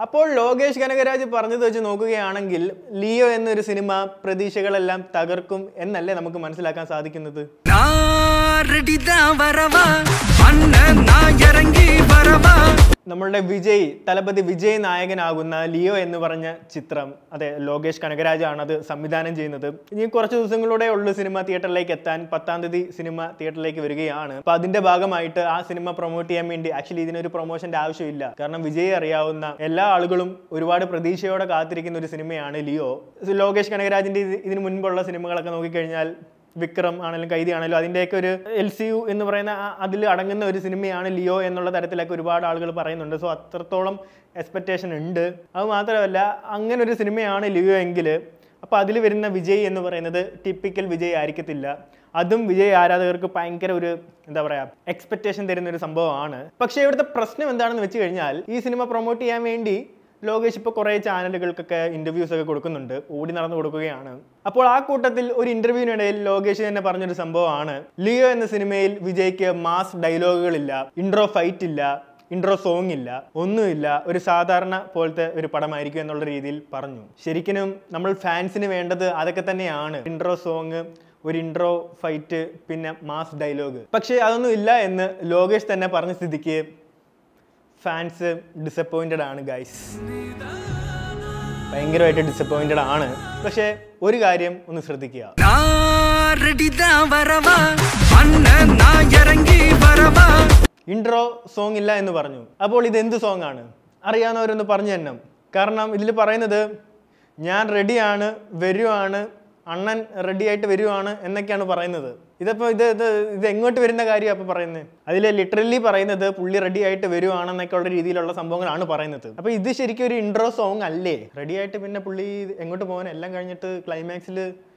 അപ്പോൾ ലോകേഷ് കനകരാജ് പറഞ്ഞത് വെച്ച് നോക്കുകയാണെങ്കിൽ ലിയോ എന്നൊരു സിനിമ പ്രതീക്ഷകളെല്ലാം തകർക്കും എന്നല്ലേ നമുക്ക് മനസ്സിലാക്കാൻ സാധിക്കുന്നത് நான் ரெடிதான் வரவா அண்ணன் நான் இறங்கி வரவா നമ്മളുടെ വിജയ് തലപതി വിജയ് നായകനാകുന്ന ലിയോ എന്ന് പറഞ്ഞ ചിത്രം അതെ ലോകേഷ് കനകരാജാണ് അത് സംവിധാനം ചെയ്യുന്നത് ഇനി കുറച്ച് ദിവസങ്ങളുടെ ഉള്ളു സിനിമ തിയേറ്ററിലേക്ക് എത്താൻ പത്താം തീയതി സിനിമ തിയേറ്ററിലേക്ക് വരികയാണ് അപ്പൊ അതിന്റെ ഭാഗമായിട്ട് ആ സിനിമ പ്രൊമോട്ട് ചെയ്യാൻ വേണ്ടി ആക്ച്വലി ഇതിനൊരു പ്രൊമോഷന്റെ ആവശ്യമില്ല കാരണം വിജയ് അറിയാവുന്ന എല്ലാ ആളുകളും ഒരുപാട് പ്രതീക്ഷയോടെ കാത്തിരിക്കുന്ന ഒരു സിനിമയാണ് ലിയോ ലോകേഷ് കനകരാജിന്റെ ഇത് ഇതിന് മുൻപുള്ള സിനിമകളൊക്കെ നോക്കിക്കഴിഞ്ഞാൽ വിക്രം ആണെങ്കിലും കൈതി ആണെങ്കിലും അതിൻ്റെയൊക്കെ ഒരു എൽ സി യു എന്ന് പറയുന്ന അതിൽ അടങ്ങുന്ന ഒരു സിനിമയാണ് ലിയോ എന്നുള്ള തരത്തിലൊക്കെ ഒരുപാട് ആളുകൾ പറയുന്നുണ്ട് സോ അത്രത്തോളം എക്സ്പെക്റ്റേഷൻ ഉണ്ട് അത് മാത്രമല്ല അങ്ങനെ ഒരു സിനിമയാണ് ലിയോ എങ്കിൽ അപ്പോൾ അതിൽ വരുന്ന വിജയ് എന്ന് പറയുന്നത് ടിപ്പിക്കൽ വിജയ് ആയിരിക്കത്തില്ല അതും വിജയ് ആരാധകർക്ക് ഭയങ്കര ഒരു എന്താ പറയുക എക്സ്പെക്റ്റേഷൻ തരുന്ന ഒരു സംഭവമാണ് പക്ഷേ ഇവിടുത്തെ പ്രശ്നം എന്താണെന്ന് വെച്ച് കഴിഞ്ഞാൽ ഈ സിനിമ പ്രൊമോട്ട് ചെയ്യാൻ വേണ്ടി ലോകേഷ് ഇപ്പോൾ കുറേ ചാനലുകൾക്കൊക്കെ ഇൻ്റർവ്യൂസ് ഒക്കെ കൊടുക്കുന്നുണ്ട് ഓടി നടന്നു കൊടുക്കുകയാണ് അപ്പോൾ ആ കൂട്ടത്തിൽ ഒരു ഇന്റർവ്യൂവിനിടയിൽ ലോകേഷ് തന്നെ പറഞ്ഞൊരു സംഭവമാണ് ലിയോ എന്ന സിനിമയിൽ വിജയ്ക്ക് മാസ് ഡയലോഗുകളില്ല ഇൻട്രോ ഫൈറ്റ് ഇല്ല ഇൻട്രോ സോങ് ഇല്ല ഒന്നുമില്ല ഒരു സാധാരണ പോലത്തെ ഒരു പടമായിരിക്കും എന്നുള്ള രീതിയിൽ പറഞ്ഞു ശരിക്കും നമ്മൾ ഫാൻസിന് വേണ്ടത് അതൊക്കെ തന്നെയാണ് ഇൻട്രോ സോങ് ഒരു ഇൻട്രോ ഫൈറ്റ് പിന്നെ മാസ് ഡയലോഗ് പക്ഷേ അതൊന്നും ഇല്ല എന്ന് ലോകേഷ് തന്നെ പറഞ്ഞ സ്ഥിതിക്ക് ഫാൻസ് ഡിസപ്പോയിൻറ്റഡ് ആണ് ഗൈസ് ഭയങ്കരമായിട്ട് ഡിസപ്പോയിൻറ്റഡ് ആണ് പക്ഷേ ഒരു കാര്യം ഒന്ന് ശ്രദ്ധിക്കുക நான் ரெடிதான் வரவா அண்ணன் நான் இறங்கி வரவா ഇൻട്രോ സോങ് ഇല്ല എന്ന് പറഞ്ഞു അപ്പോൾ ഇത് എന്ത് സോങ് ആണ് അറിയാവുന്നവരൊന്ന് പറഞ്ഞു തന്നെ കാരണം ഇതിൽ പറയുന്നത് ഞാൻ റെഡിയാണ് വരുവാണ് അണ്ണൻ റെഡി ആയിട്ട് വരുവാണ് എന്നൊക്കെയാണ് പറയുന്നത് ഇതിപ്പോൾ ഇത് ഇത് ഇത് എങ്ങോട്ട് വരുന്ന കാര്യം അപ്പോൾ പറയുന്നത് അതിൽ ലിറ്ററലി പറയുന്നത് പുള്ളി റെഡി ആയിട്ട് വരുവാണെന്നൊക്കെ ഉള്ള രീതിയിലുള്ള സംഭവങ്ങളാണ് പറയുന്നത് അപ്പോൾ ഇത് ശരിക്കും ഒരു ഇൻട്രോ സോങ് അല്ലേ റെഡി ആയിട്ട് പിന്നെ പുള്ളി എങ്ങോട്ട് പോകാൻ എല്ലാം കഴിഞ്ഞിട്ട് ക്ലൈമാക്സിൽ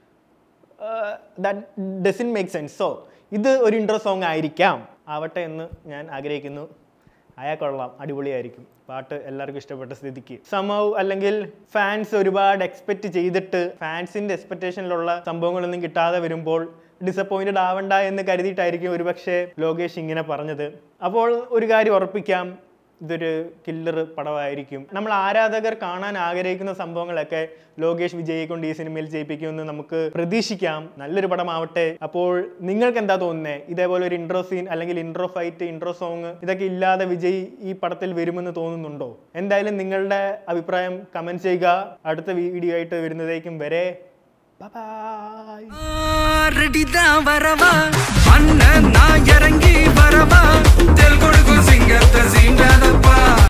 that doesn't make sense so ഇത് ഒരു ഇൻട്രോ സോങ് ആയിരിക്കാം ആവട്ടെ എന്ന് ഞാൻ ആഗ്രഹിക്കുന്നു അയാൾ കൊള്ളാം അടിപൊളിയായിരിക്കും പാട്ട് എല്ലാവർക്കും ഇഷ്ടപ്പെട്ട സ്ഥിതിക്ക് സമവ് അല്ലെങ്കിൽ ഫാൻസ് ഒരുപാട് എക്സ്പെക്ട് ചെയ്തിട്ട് ഫാൻസിന്റെ എക്സ്പെക്ടേഷനിലുള്ള സംഭവങ്ങളൊന്നും കിട്ടാതെ വരുമ്പോൾ ഡിസപ്പോയിന്റഡ് ആവണ്ട എന്ന് കരുതിയിട്ടായിരിക്കും ഒരുപക്ഷെ ലോകേഷ് ഇങ്ങനെ പറഞ്ഞത് അപ്പോൾ ഒരു കാര്യം ഉറപ്പിക്കാം ഇതൊരു കില്ലർ പടമായിരിക്കും നമ്മൾ ആരാധകർ കാണാൻ ആഗ്രഹിക്കുന്ന സംഭവങ്ങളൊക്കെ ലോകേഷ് വിജയെ കൊണ്ട് ഈ സിനിമയിൽ ചെയ്യിപ്പിക്കുമെന്ന് നമുക്ക് പ്രതീക്ഷിക്കാം നല്ലൊരു പടമാവട്ടെ അപ്പോൾ നിങ്ങൾക്ക് എന്താ തോന്നുന്നത് ഇതേപോലെ ഒരു ഇൻട്രോ സീൻ അല്ലെങ്കിൽ ഇൻട്രോ ഫൈറ്റ് ഇൻട്രോ സോങ് ഇതൊക്കെ ഇല്ലാതെ വിജയ് ഈ പടത്തിൽ വരുമെന്ന് തോന്നുന്നുണ്ടോ എന്തായാലും നിങ്ങളുടെ അഭിപ്രായം കമന്റ് ചെയ്യുക അടുത്ത വീഡിയോ ആയിട്ട് വരുന്നതേക്കും വരെ ബൈ நான் ரெடிதான் வரவா அண்ணன் நான் இறங்கி வரவா தெல் கொடுக்கும் சிங்கத்தை சீண்டாதப்பா